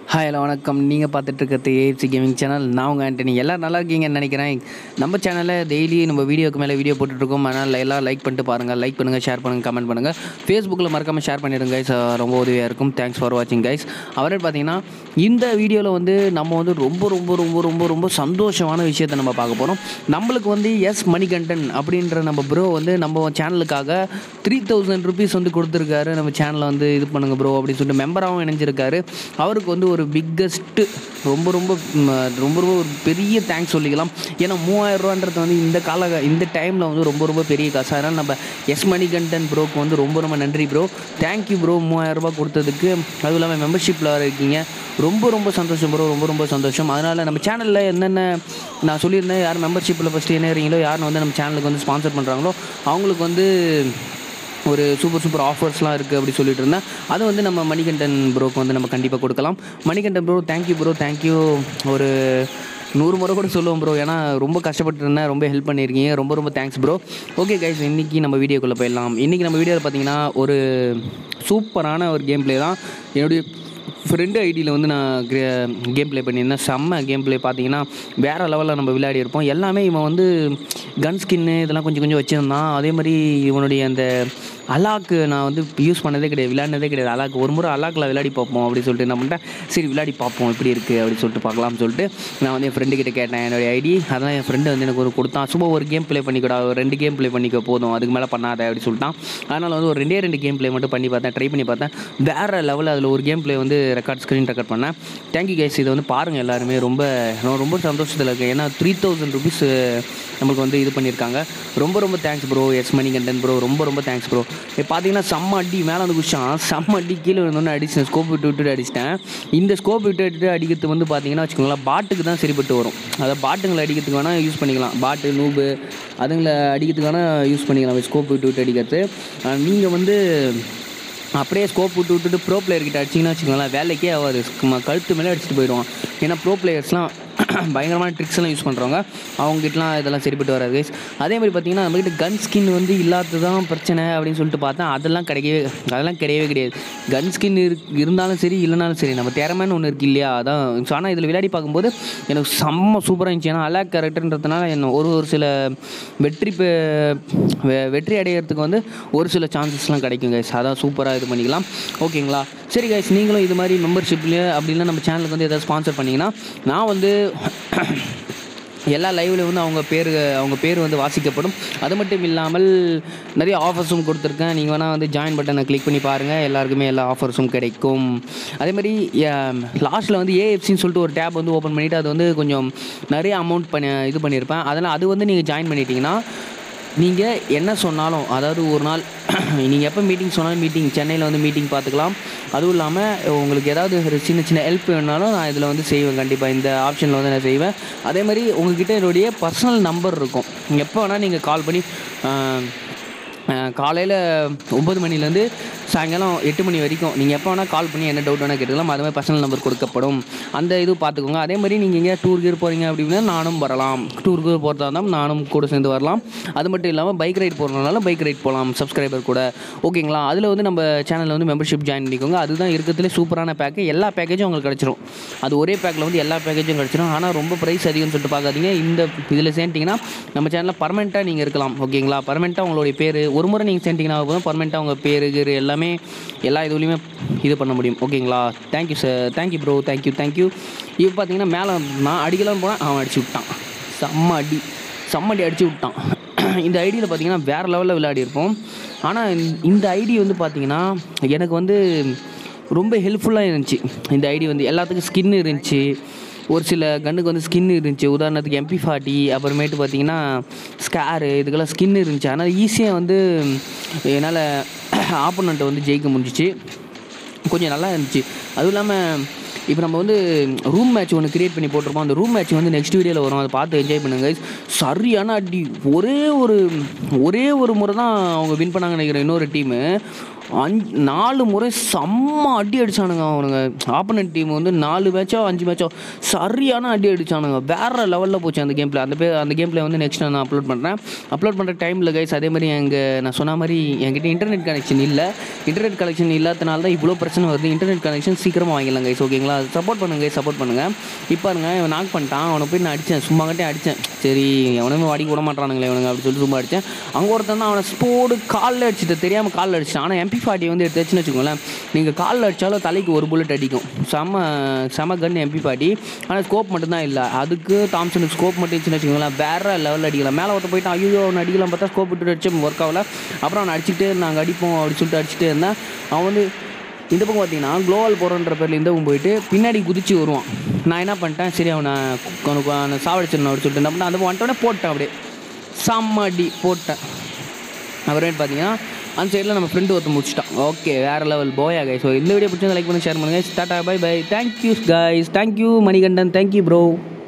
Hi hello வணக்கம் நீங்கள் பார்த்துட்டு இருக்கிறது ஏஎஃப்சி கேமிங் சேனல் நான் உங்கள் ஆண்டனி எல்லோரும் நல்லா இருக்கீங்கன்னு நினைக்கிறேன் நம்ம சேனலில் டெய்லி நம்ம வீடியோக்கு மேலே வீடியோ போட்டுட்ருக்கோம் அதனால் எல்லாம் லைக் பண்ணிட்டு பாருங்கள் லைக் பண்ணுங்கள் ஷேர் பண்ணுங்கள் கமெண்ட் பண்ணுங்கள் ஃபேஸ்புக்கில் மறக்காமல் ஷேர் பண்ணிடுங்க கைஸ் ரொம்ப உதவியாக இருக்கும் தேங்க்ஸ் ஃபார் வாட்சிங் கைஸ் அவரே பார்த்தீங்கன்னா இந்த வீடியோவில் வந்து நம்ம வந்து ரொம்ப ரொம்ப ரொம்ப ரொம்ப ரொம்ப சந்தோஷமான விஷயத்தை நம்ம பார்க்க போகிறோம் நம்மளுக்கு வந்து எஸ் மணிகண்டன் அப்படின்ற நம்ம ப்ரோ வந்து நம்ம சேனலுக்காக த்ரீ தௌசண்ட் ருபீஸ் வந்து கொடுத்துருக்காரு நம்ம சேனலை வந்து இது பண்ணுங்க ப்ரோ அப்படின்னு சொல்லிட்டு மெம்பராகவும் இணைஞ்சிருக்காரு அவருக்கு வந்து ஒரு பிக்கஸ்ட்டு ரொம்ப ரொம்ப ம், ரொம்ப ரொம்ப ஒரு பெரிய தேங்க்ஸ் சொல்லிக்கலாம் ஏன்னா மூவாயிரம் ரூபான்றது வந்து இந்த கால இந்த டைமில் வந்து ரொம்ப ரொம்ப பெரிய காசு அதனால் நம்ம எஸ் மணிகண்டன் ப்ரோக்கு வந்து ரொம்ப ரொம்ப நன்றி ப்ரோ தேங்க்யூ ப்ரோ மூவாயிரம் ரூபாய் கொடுத்ததுக்கு அதுவும் இல்லாமல் மெம்பர்ஷிப்பில் இருக்கீங்க ரொம்ப ரொம்ப சந்தோஷம் ப்ரோ ரொம்ப ரொம்ப சந்தோஷம் அதனால் நம்ம சேனலில் என்னென்ன நான் சொல்லியிருந்தேன் யார் மெம்பர்ஷிப்பில் ஃபஸ்ட்டு இணையறீங்களோ யார் வந்து நம்ம சேனலுக்கு வந்து ஸ்பான்சர் பண்ணுறாங்களோ அவங்களுக்கு வந்து ஒரு சூப்பர் சூப்பர் ஆஃபர்ஸ்லாம் இருக்குது அப்படி சொல்லிட்டு இருந்தேன் அது வந்து நம்ம மணிகண்டன் ப்ரோக்கு வந்து நம்ம கண்டிப்பாக கொடுக்கலாம் Manikandan bro thank you bro thank you ஒரு நூறு முறை கூட சொல்லுவோம் ப்ரோ ஏன்னா ரொம்ப கஷ்டப்பட்டு இருந்தேன் ரொம்ப ஹெல்ப் பண்ணியிருக்கீங்க ரொம்ப ரொம்ப தேங்க்ஸ் ப்ரோ ஓகே கைஸ் இன்றைக்கி நம்ம வீடியோக்குள்ளே போயிடலாம் இன்றைக்கி நம்ம வீடியோவில் பார்த்தீங்கன்னா ஒரு சூப்பரான ஒரு கேம் ப்ளே தான் என்னுடைய ஃப்ரெண்டு ஐடியில் வந்து நான் கேம் ப்ளே பண்ணியிருந்தேன் செம்ம கேம் ப்ளே பார்த்தீங்கன்னா வேறு லெவலில் நம்ம விளையாடி இருப்போம் எல்லாமே இவன் வந்து கன் ஸ்கின்னு இதெல்லாம் கொஞ்சம் கொஞ்சம் வச்சுருந்தான் அதே மாதிரி இவனுடைய அந்த அலாக்கு நான் வந்து யூஸ் பண்ணதே கிடையாது விளையாடினதே கிடையாது அலாக்கு ஒரு முறை அலாக்கில் விளையாடி பார்ப்போம் அப்படின்னு சொல்லிட்டு என்ன பண்ணிட்டேன் சரி விளையாடி பார்ப்போம் எப்படி இருக்குது அப்படின்னு சொல்லிட்டு பார்க்கலாம்னு சொல்லிட்டு நான் வந்து என் ஃப்ரெண்டு கிட்ட கேட்டேன் என்னுடைய ஐடி அதான் என் ஃப்ரெண்டு வந்து எனக்கு ஒரு கொடுத்தான் சும்மா ஒரு கேம் ப்ளே பண்ணிக்கூடா ஒரு ரெண்டு கேம் ப்ளே பண்ணிக்க போதும் அதுக்கு மேலே பண்ணாத அப்படின்னு சொல்லிட்டான் அதனால் வந்து ஒரு ரெண்டே ரெண்டு கேம் ப்ளே மட்டும் பண்ணி பார்த்தேன் ட்ரை பண்ணி பார்த்தேன் வேறு லெவலில் அதில் ஒரு கேம் ப்ளே வந்து ரெக்கார்ட் ஸ்க்ரீன் ரெக்கார்ட் பண்ணேன் தேங்க்யூ கேஸ் இதை வந்து பாருங்கள் எல்லாருமே ரொம்ப நான் ரொம்ப சந்தோஷத்தில் இருக்கேன் ஏன்னா த்ரீ தௌசண்ட் ருபீஸ் நம்மளுக்கு வந்து இது பண்ணியிருக்காங்க ரொம்ப ரொம்ப தேங்க்ஸ் ப்ரோ எஸ் மணி கண்டன் ப்ரோ ரொம்ப ரொம்ப தேங்க்ஸ் ப்ரோ இப்போ பார்த்தீங்கன்னா செம்ம அடி மேலே வந்து குஷான் செம்ம அடி கீழே விழுந்தோன்னு அடிச்சேன் ஸ்கோப் விட்டு விட்டுட்டு அடிச்சிட்டேன் இந்த ஸ்கோப் விட்டு விட்டுட்டு அடிக்கிறது வந்து பார்த்தீங்கன்னா வச்சுக்கோங்களேன் பாட்டுக்கு தான் சரிப்பட்டு வரும் அதை பாட்டுங்களை அடிக்கிறதுக்கு வேணால் யூஸ் பண்ணிக்கலாம் பாட்டு நூபு அதுங்களை அடிக்கிறதுக்கு வேணால் யூஸ் பண்ணிக்கலாம் ஸ்கோப் விட்டு விட்டு அடிக்கிறது நீங்கள் வந்து அப்படியே ஸ்கோப் விட்டு விட்டுட்டு ப்ரோ பிளேயர்கிட்ட அடிச்சிங்கன்னா வச்சுக்கோங்களேன் வேலைக்கே ஆகாது சும்மா கழுத்து மேலே அடிச்சுட்டு போயிடுவான் ஏன்னா ப்ரோ பிளேயர்ஸ்லாம் பயங்கரமான ட்ரிக்ஸ் எல்லாம் யூஸ் பண்ணுறவங்க அவங்ககிட்டலாம் இதெல்லாம் சரிப்பட்டு வராது guys. அதே மாதிரி பார்த்தீங்கன்னா நம்மகிட்ட கன் ஸ்கின் வந்து இல்லாதது தான் பிரச்சனை அப்படின்னு சொல்லிட்டு பார்த்தா அதெல்லாம் கிடைக்கவே அதெல்லாம் கிடையவே கிடையாது கன் ஸ்கின் இரு இருந்தாலும் சரி இல்லைனாலும் சரி நம்ம திறமைன்னு ஒன்று இருக்கு இல்லையா அதான் ஸோ ஆனால் இதில் விளையாடி பார்க்கும்போது எனக்கு செம்ம சூப்பராக இருந்துச்சு ஏன்னா அலாக் கேரக்டர்ன்றதுனால என்ன ஒரு ஒரு சில வெற்றி பெ- வெ- வெற்றி அடையிறதுக்கு வந்து ஒரு சில சான்சஸ்லாம் கிடைக்கும் கைஸ் அதான் சூப்பராக இது பண்ணிக்கலாம் ஓகேங்களா சரி கைஸ் நீங்களும் இது மாதிரி மெம்பர்ஷிப்லேயே அப்படிலாம் நம்ம சேனலுக்கு வந்து எதாவது ஸ்பான்சர் பண்ணிங்கன்னா நான் வந்து எல்லா லைவ்லையும் வந்து அவங்க பேர் அவங்க பேர் வந்து வாசிக்கப்படும் அது மட்டும் இல்லாமல் நிறைய ஆஃபர்ஸும் கொடுத்துருக்கேன் நீங்கள் வேணால் வந்து ஜாயின் பட்டனை கிளிக் பண்ணி பாருங்கள் எல்லாருக்குமே எல்லா ஆஃபர்ஸும் கிடைக்கும் அதே மாதிரி லாஸ்ட்டில் வந்து ஏஎஃப்சின்னு சொல்லிட்டு ஒரு டேப் வந்து ஓப்பன் பண்ணிவிட்டு அது வந்து கொஞ்சம் நிறைய அமௌண்ட் பண்ணி இது பண்ணியிருப்பேன் அதனால் அது வந்து நீங்கள் ஜாயின் பண்ணிட்டீங்கன்னா நீங்கள் என்ன சொன்னாலும் அதாவது ஒரு நாள் நீங்கள் எப்போ மீட்டிங் சொன்னாலும் மீட்டிங் சென்னையில் வந்து மீட்டிங் பார்த்துக்கலாம் அதுவும் இல்லாமல் உங்களுக்கு ஏதாவது ஒரு சின்ன சின்ன ஹெல்ப் வேணுனாலும் நான் இதில் வந்து செய்வேன் கண்டிப்பாக இந்த ஆப்ஷனில் வந்து நான் செய்வேன் அதே மாதிரி உங்ககிட்ட என்னுடைய பர்சனல் நம்பர் இருக்கும் எப்போ வேணால் நீங்கள் கால் பண்ணி காலையில் ஒம்பது மணிலேருந்து சாயங்காலம் எட்டு மணி வரைக்கும் நீங்கள் எப்போ வேணால் கால் பண்ணி என்ன டவுட் வேணால் கேட்டுக்கலாம் அது மாதிரி பர்சனல் நம்பர் கொடுக்கப்படும் அந்த இது பார்த்துக்கோங்க அதே மாதிரி நீங்கள் எங்கேயா டூர் கீர் போகிறீங்க அப்படின்னா நானும் வரலாம் டூர் கீர் போகிறதா இருந்தால் நானும் கூட சேர்ந்து வரலாம் அது மட்டும் இல்லாமல் பைக் ரைட் போகிறதுனால பைக் ரைட் போகலாம் சப்ஸ்கிரைபர் கூட ஓகேங்களா அதில் வந்து நம்ம சேனலில் வந்து மெம்பர்ஷிப் ஜாயின் பண்ணிக்கோங்க அதுதான் இருக்கிறதுலே சூப்பரான பேக்கு எல்லா பேக்கேஜும் உங்களுக்கு கிடச்சிரும் அது ஒரே பேக்கில் வந்து எல்லா பேக்கேஜும் கிடச்சிரும் ஆனால் ரொம்ப ப்ரைஸ் அதிகம்னு சொல்லிட்டு பார்க்காதீங்க இந்த இதில் சேர்த்திங்கன்னா நம்ம சேனலில் பர்மனெண்ட்டாக நீங்கள் இருக்கலாம் ஓகேங்களா பர்மனெண்ட்டாக உங்களுடைய பேர் ஒரு முறை நீங்கள் சேர்த்திங்கன்னா போதும் பர்மனெண்ட்டாக உங்கள் பேர் கீரு எல்லாமே எல்லா இதுலேயுமே இது பண்ண முடியும் ஓகேங்களா thank you sir thank you bro thank you thank you இப்போ பார்த்தீங்கன்னா மேலே நான் அடிக்கலாம்னு போனேன் அவன் அடிச்சு விட்டான் செம்ம அடி செம்ம அடி அடிச்சு விட்டான் இந்த ஐடியில் பார்த்தீங்கன்னா வேறு லெவலில் விளையாடி இருப்போம் ஆனால் இந்த ஐடி வந்து பார்த்தீங்கன்னா எனக்கு வந்து ரொம்ப ஹெல்ப்ஃபுல்லாக இருந்துச்சு இந்த ஐடி வந்து எல்லாத்துக்கும் ஸ்கின் இருந்துச்சு ஒரு சில கன்னுக்கு வந்து ஸ்கின் இருந்துச்சு உதாரணத்துக்கு எம்பி ஃபார்ட்டி அப்புறமேட்டு பார்த்தீங்கன்னா ஸ்கேரு இதுக்கெல்லாம் ஸ்கின் இருந்துச்சு ஆனால் ஈஸியாக வந்து என்னால் ஆப்போனண்ட்டை வந்து ஜெயிக்க முடிஞ்சிச்சு கொஞ்சம் நல்லா இருந்துச்சு அதுவும் இல்லாமல் இப்போ நம்ம வந்து ரூம் மேட்ச் ஒன்று கிரியேட் பண்ணி போட்டிருப்போம் அந்த ரூம் மேட்ச் வந்து நெக்ஸ்ட் வீடியோவில் வரும் அதை பார்த்து என்ஜாய் பண்ணுங்க guys. சரியான அடி ஒரே ஒரு ஒரே ஒரு முறை தான் அவங்க வின் பண்ணாங்கன்னு நினைக்கிறேன் இன்னொரு டீமு அஞ்சு நாலு முறை செம்ம அடி அடிச்சானுங்க அவனுங்க ஆப்போனன்ட் டீம் வந்து நாலு மேட்சோ அஞ்சு மேட்சோ சரியான அடி அடிச்சானுங்க வேற லெவலில் போச்சு அந்த கேம் பிளே அந்த பே அந்த கேம் பிளே வந்து நெக்ஸ்ட் நான் அப்லோட் பண்ணுறேன் அப்லோட் பண்ணுற டைமில் கைஸ் அதே மாதிரி எங்கள் நான் சொன்ன மாதிரி என்கிட்ட இன்டர்நெட் கனெக்ஷன் இல்லை இன்டர்நெட் கனெக்ஷன் இல்லாதனால தான் இவ்வளோ பிரச்சனை வருது இன்டர்நெட் கனெக்ஷன் சீக்கிரமாக வாங்கிடலாம் கைஸ் ஓகேங்களா சப்போர்ட் பண்ணுங்க சப்போர்ட் பண்ணுங்கள் இப்போ பாருங்க இவன் நாக் பண்ணிட்டான் அவனை போய் நான் அடித்தேன் சும்மா கட்டே அடித்தேன் சரி எவனுமே வாடிக்க விட மாட்டானுங்களே இவனுங்க அப்படி சொல்லிட்டு சும்மா அடித்தேன் அங்கே ஒருத்தன் தான் அவனை ஸ்போர்டு காலில் அடிச்சுட்டு தெரியாமல் காலில் அடிச்சிட்டான் ஆனால் எம்பி ஃபார்ட்டி வந்து எடுத்து வச்சுன்னு வச்சுக்கோங்களேன் நீங்கள் காலில் அடித்தாலும் தலைக்கு ஒரு புல்லட் அடிக்கும் செம செம கன் எம்பி ஃபார்ட்டி ஆனால் ஸ்கோப் மட்டும்தான் இல்லை அதுக்கு தாம்சனுக்கு ஸ்கோப் மட்டும் இருந்துச்சுன்னு வச்சுக்கோங்களேன் வேறு லெவலில் அடிக்கலாம் மேலே ஒருத்த போயிட்டு ஐயோ அவனை அடிக்கலாம் பார்த்தா ஸ்கோப் விட்டு அடிச்சு ஒர்க் ஆகல அப்புறம் அவனை அடிச்சுட்டு நாங்கள் அடிப்போம் அப்படின்னு சொல்லிட்டு அடிச்சுட்டே இருந்தேன் அவன் வந்து இந்த பக்கம் பார்த்தீங்கன்னா குளோவல் போகிறன்ற பேரில் இந்த பக்கம் போயிட்டு பின்னாடி குதிச்சு வருவான் நான் என்ன பண்ணிட்டேன் சரி அவனை அவனுக்கு அவனை சாவடிச்சிடணும் அப்படின்னு சொல்லிட்டு என்ன பண்ணேன் அந்த வந்துட்டோடனே போட்டேன் அப்படியே செம்ம அடி போட்டேன் அப்புறமேட்டு பார்த்தீங்கன்னா அந்த சைடில் நம்ம ஃப்ரெண்டு ஒருத்தர் முடிச்சிட்டான் ஓகே வேறு லெவல் போயா கைஸ் ஸோ இந்த வீடியோ பிடிச்சா லைக் பண்ணி ஷேர் பண்ணுங்கள் tata bye bye thank you guys thank you Manikandan thank you bro